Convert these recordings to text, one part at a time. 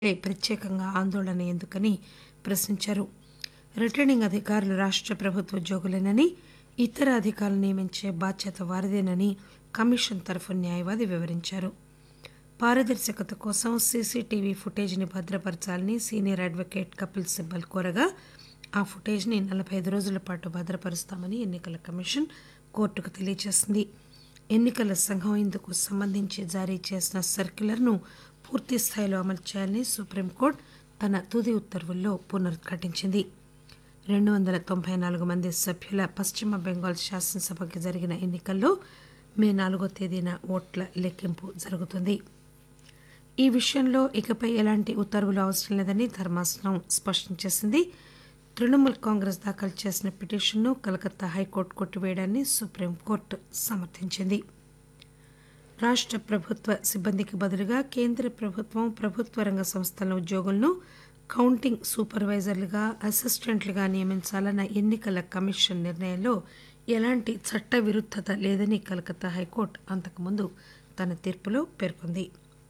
పై ప్రత్యేకంగా ఆందోళన ఎందుకని ప్రశ్నించారు రిటర్నింగ్ అధికారులు రాష్ట ప్రభుత్వ ఉద్యోగులేనని ఇతర అధికారులు నియమించే బాధ్యత వారిదేనని కమిషన్ తరఫు న్యాయవాది వివరించారు పారదర్శకత కోసం సీసీటీవీ ఫుటేజ్ని భద్రపరచాలని సీనియర్ అడ్వకేట్ కపిల్ సిబ్బల్ కోరగా ఆ ఫుటేజ్ని నలభై ఐదు రోజుల పాటు భద్రపరుస్తామని ఎన్నికల కమిషన్ కోర్టుకు తెలియజేసింది ఎన్నికల సంఘం ఇందుకు సంబంధించి జారీ చేసిన సర్క్యులర్ను పూర్తి స్థాయిలో అమలు చేయాలని సుప్రీంకోర్టు తన తుది ఉత్తర్వుల్లో పునరుద్ఘాటించింది రెండు వందల తొంభై నాలుగు మంది సభ్యుల పశ్చిమ బెంగాల్ శాసనసభకి జరిగిన ఎన్నికల్లో మే నాలుగో తేదీన ఓట్ల లెక్కింపు జరుగుతుంది ఈ విషయంలో ఇకపై ఎలాంటి ఉత్తర్వులు అవసరం లేదని ధర్మాసనం స్పష్టం చేసింది తృణమూల్ కాంగ్రెస్ దాఖలు చేసిన పిటిషన్ను కలకత్తా హైకోర్టు కొట్టివేయడాన్ని సుప్రీంకోర్టు సమర్థించింది రాష్ట ప్రభుత్వ సిబ్బందికి బదులుగా కేంద్ర ప్రభుత్వం ప్రభుత్వ రంగ సంస్థల ఉద్యోగులను కౌంటింగ్ సూపర్వైజర్లుగా అసిస్టెంట్లుగా నియమించాలన్న ఎన్నికల కమిషన్ నిర్ణయంలో ఎలాంటి చట్ట విరుద్దత లేదని కలకత్తా హైకోర్టు అంతకుముందు తన తీర్పులో పేర్కొంది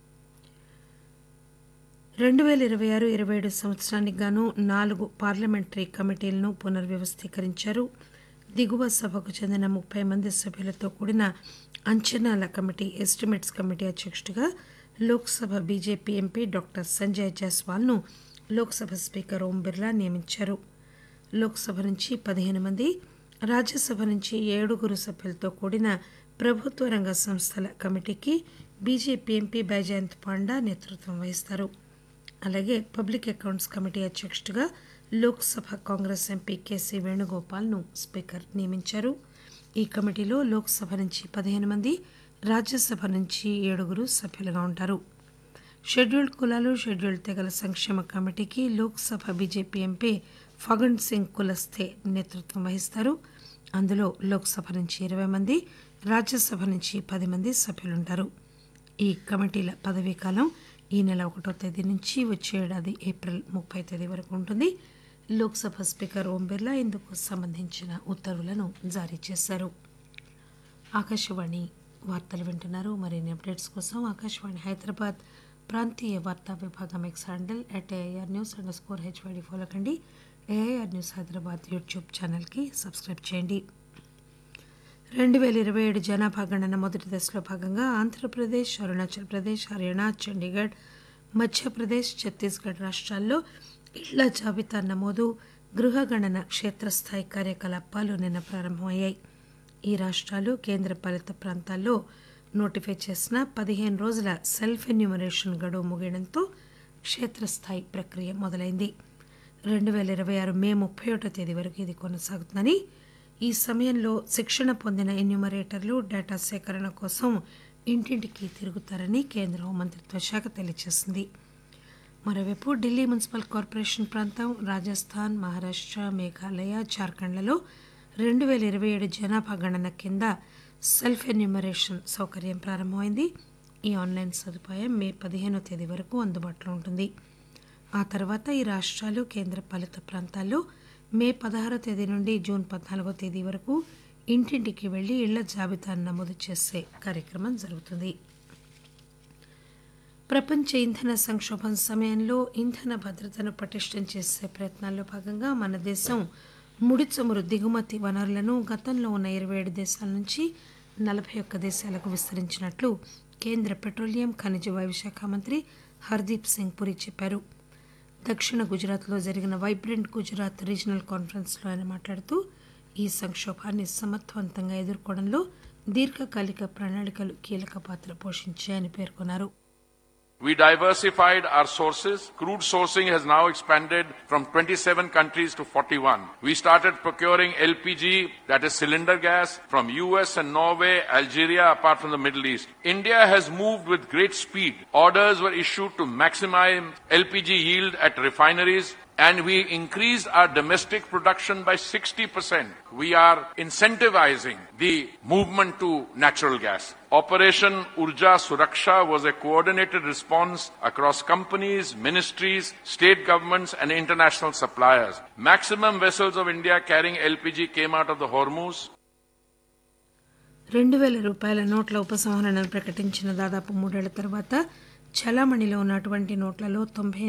రెండు పేల ఇరవై ఆరు ఇరవై ఏడు సంవత్సరానికి గాను నాలుగు పార్లమెంటరీ కమిటీలను పునర్వ్యవస్థీకరించారు దిగువ సభకు చెందిన ముప్పై మంది సభ్యులతో కూడిన అంచనాల కమిటీ ఎస్టిమేట్స్ కమిటీ అధ్యక్షుడిగా Lok Sabha BJP MP doctor Sanjay జైస్వాల్ను లోక్సభ స్పీకర్ ఓం బిర్లా నియమించారు లోక్సభ నుంచి పదిహేను మంది రాజ్యసభ నుంచి ఏడుగురు సభ్యులతో కూడిన ప్రభుత్వ రంగ సంస్థల కమిటీకి బీజేపీ ఎంపీ బైజయంత్ పాండా నేతృత్వం వహిస్తారు అలాగే పబ్లిక్ అకౌంట్స్ కమిటీ అధ్యక్షుడిగా లోక్సభ కాంగ్రెస్ ఎంపీ కేసీ వేణుగోపాల్ను స్పీకర్ నియమించారు ఈ కమిటీలో లోక్సభ నుంచి పదిహేను మంది రాజ్యసభ నుంచి ఏడుగురు సభ్యులుగా ఉంటారు షెడ్యూల్డ్ కులాలు షెడ్యూల్డ్ తెగల సంక్షేమ కమిటీకి లోక్సభ బీజేపీ ఎంపీ ఫగన్ సింగ్ కులస్తే నేతృత్వం వహిస్తారు అందులో లోక్సభ నుంచి ఇరవై మంది రాజ్యసభ నుంచి పది మంది సభ్యులుంటారు ఈ కమిటీల పదవీ కాలం ఈ నెల ఒకటో తేదీ నుంచి వచ్చే ఏడాది ఏప్రిల్ ముప్పై తేదీ వరకు ఉంటుంది లోక్సభ స్పీకర్ ఓం బిర్లా ఇందుకు సంబంధించిన ఉత్తర్వులను జారీ చేశారు ఆకాశవాణి వార్తలు వింటున్నారు మరిన్ని అప్డేట్స్ కోసం ఆకాశవాణి హైదరాబాద్ ప్రాంతీయ వార్తా విభాగం X handle at AIR news underscore HYD follow కండి ఏఐఆర్ న్యూస్ హైదరాబాద్ యూట్యూబ్ ఛానల్కి సబ్స్క్రైబ్ చేయండి రెండు వేల ఇరవై ఏడు జనాభా గణన మొదటి దశలో భాగంగా ఆంధ్రప్రదేశ్ అరుణాచల్ ప్రదేశ్ హర్యానా చండీగఢ్ మధ్యప్రదేశ్ ఛత్తీస్గఢ్ రాష్ట్రాల్లో ఇళ్ల జాబితా నమోదు గృహగణన క్షేత్రస్థాయి కార్యకలాపాలు నిన్న ప్రారంభమయ్యాయి ఈ రాష్ట్రాలు కేంద్రపాలిత ప్రాంతాల్లో నోటిఫై చేసిన పదిహేను రోజుల సెల్ఫ్ ఎన్యూమరేషన్ గడువు ముగియడంతో క్షేత్రస్థాయి ప్రక్రియ మొదలైంది రెండు వేల ఇరవై ఆరు మే ముప్పై ఒకటో తేదీ వరకు ఇది కొనసాగుతుందని ఈ సమయంలో శిక్షణ పొందిన ఎన్యూమరేటర్లు డేటా సేకరణ కోసం ఇంటింటికి తిరుగుతారని కేంద్ర హోంమంత్రిత్వ శాఖ తెలియజేసింది మరోవైపు ఢిల్లీ మున్సిపల్ కార్పొరేషన్ ప్రాంతం రాజస్థాన్ మహారాష్ట్ర మేఘాలయ జార్ఖండ్లలో రెండు వేల ఇరవై ఏడు జనాభా గణన కింద సెల్ఫ్ ఎన్యూమరేషన్ సౌకర్యం ప్రారంభమైంది ఈ ఆన్లైన్ సదుపాయం మే పదిహేనో తేదీ వరకు అందుబాటులో ఉంటుంది ఆ తర్వాత ఈ రాష్ట్రాలు కేంద్రపాలిత ప్రాంతాల్లో మే పదహారో తేదీ నుండి జూన్ పద్నాలుగో తేదీ వరకు ఇంటింటికి వెళ్లి ఇళ్ల జాబితాను నమోదు చేసే కార్యక్రమం జరుగుతుంది ప్రపంచ ఇంధన సంక్షోభం సమయంలో ఇంధన భద్రతను పటిష్టం చేసే ప్రయత్నాల్లో భాగంగా మన దేశం ముడి చమురు దిగుమతి వనరులను గతంలో ఉన్న ఇరవై ఏడు దేశాల నుంచి నలభై ఒక్క దేశాలకు విస్తరించినట్లు కేంద్ర పెట్రోలియం ఖనిజ వాయు శాఖ మంత్రి హర్దీప్ సింగ్ పురి చెప్పారు దక్షిణ గుజరాత్లో జరిగిన వైబ్రెంట్ గుజరాత్ రీజనల్ కాన్ఫరెన్స్లో ఆయన మాట్లాడుతూ ఈ సంక్షోభాన్ని సమర్థవంతంగా ఎదుర్కోవడంలో దీర్ఘకాలిక ప్రణాళికలు కీలక పాత్ర పోషించాయని పేర్కొన్నారు We diversified our sources. Crude sourcing has now expanded from 27 countries to 41. We started procuring LPG, that is cylinder gas, from US and Norway, Algeria, apart from the Middle East. India has moved with great speed. Orders were issued to maximize LPG yield at refineries and we increased our domestic production by 60%. We are incentivizing the movement to natural gas. Operation Urja Suraksha was a coordinated response across companies, ministries, state governments and international suppliers. Maximum vessels of India carrying LPG came out of the Hormuz. రెండు వేల రూపాయల నోట్ల ఉపసంహరణను ప్రకటించిన దాదాపు మూడేళ్ల తర్వాత చలామణిలో ఉన్నటువంటి నోట్లలో తొంభై